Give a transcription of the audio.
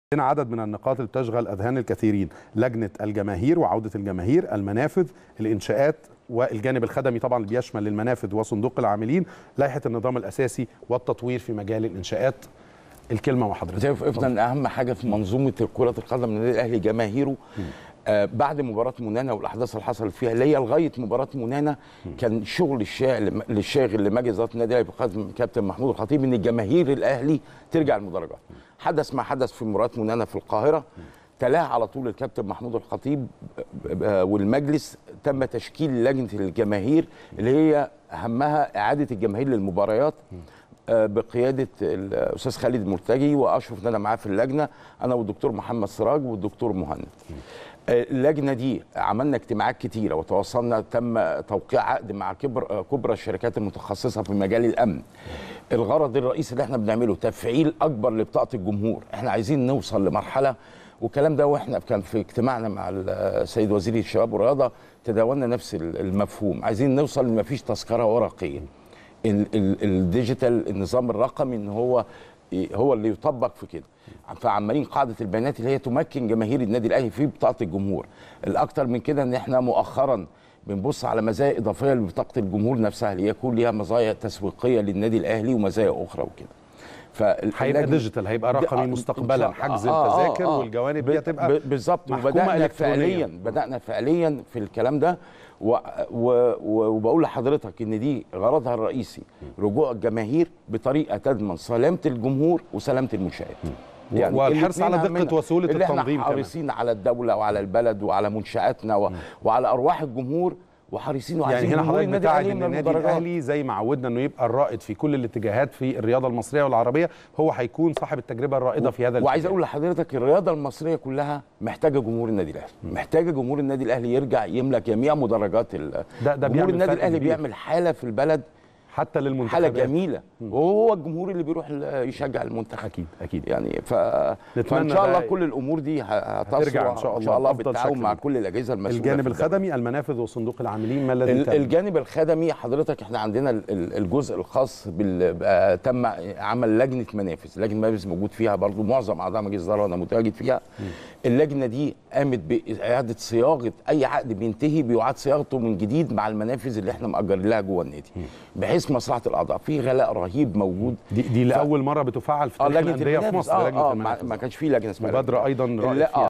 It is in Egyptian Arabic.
هنا عدد من النقاط اللي بتشغل اذهان الكثيرين لجنه الجماهير وعوده الجماهير المنافذ الانشاءات والجانب الخدمي طبعا اللي بيشمل المنافذ وصندوق العاملين لائحه النظام الاساسي والتطوير في مجال الانشاءات الكلمه مع حضرتك شايف افضل اهم حاجه في منظومه كره القدم النادي الاهلي جماهيره آه بعد مباراه منانا والاحداث اللي حصلت فيها اللي هي لغايه مباراه منانا كان شغل الشاغل للشاغل لمجلس اداره النادي الاهلي بقياده كابتن محمود الخطيب ان جماهير الاهلي ترجع المدرجات حدث ما حدث في مباراه منانا في القاهره تلاه على طول الكابتن محمود الخطيب والمجلس تم تشكيل لجنه الجماهير اللي هي همها اعاده الجماهير للمباريات بقياده الاستاذ خالد مرتجي واشرف ان انا معاه في اللجنه انا والدكتور محمد سراج والدكتور مهند اللجنه دي عملنا اجتماعات كتيره وتواصلنا تم توقيع عقد مع كبر كبرى الشركات المتخصصه في مجال الامن الغرض الرئيسي اللي احنا بنعمله تفعيل اكبر لبطاقه الجمهور احنا عايزين نوصل لمرحله والكلام ده واحنا كان في اجتماعنا مع السيد وزير الشباب والرياضه تداولنا نفس المفهوم عايزين نوصل لما فيش تذكره ورقيه الديجيتال النظام الرقمي ان هو هو اللي يطبق في كده فعمالين قاعده البيانات اللي هي تمكن جماهير النادي الاهلي في بطاقه الجمهور الاكثر من كده ان احنا مؤخرا بنبص على مزايا اضافيه لبطاقه الجمهور نفسها اللي يكون ليها مزايا تسويقيه للنادي الاهلي ومزايا اخرى وكده هيبقى ديجيتال هيبقى رقمي مستقبلا حجز آه التذاكر آه آه والجوانب دي هتبقى بالظبط وبدانا فعليا بدانا فعليا في الكلام ده و و وبقول لحضرتك ان دي غرضها الرئيسي رجوع الجماهير بطريقه تضمن سلامه الجمهور وسلامه المنشات يعني والحرص على دقه وسهوله اللي التنظيم احنا حريصين على الدوله وعلى البلد وعلى منشاتنا و... وعلى ارواح الجمهور وحريصين يعني هنا حضرتك بتاعد ان النادي الاهلي زي ما عودنا انه يبقى الرائد في كل الاتجاهات في الرياضه المصريه والعربيه هو هيكون صاحب التجربه الرائده و... في هذا وعايز اقول لحضرتك الرياضه المصريه كلها محتاجه جمهور النادي الاهلي محتاجه جمهور النادي الاهلي يرجع يملك جميع مدرجات ال... ده ده جمهور النادي الاهلي بيعمل حاله في البلد حتى للمنتخبات حاله جميله وهو الجمهور اللي بيروح يشجع المنتخب اكيد اكيد يعني ف... فان شاء الله كل الامور دي هترجع ان شاء الله, إن شاء الله بالتعاون مع كل الاجهزه المسؤوله الجانب الخدمي المنافذ وصندوق العاملين ما الذي تم الجانب الخدمي حضرتك احنا عندنا الجزء الخاص بال تم عمل لجنه منافذ لجنه منافذ موجود فيها برضو معظم اعضاء مجلس الاداره وانا متواجد فيها م. اللجنه دي قامت باعاده صياغه اي عقد بينتهي بيعاد صياغته من جديد مع المنافذ اللي احنا مأجرين لها جوه النادي بحيث مصلحه الاعضاء في غلاء رهيب موجود دي, دي لاول مره بتفعل في تاريخ الانديه في مصر آه, آه ما كانش في لجنه اسمها مبادره ايضا رائد فيها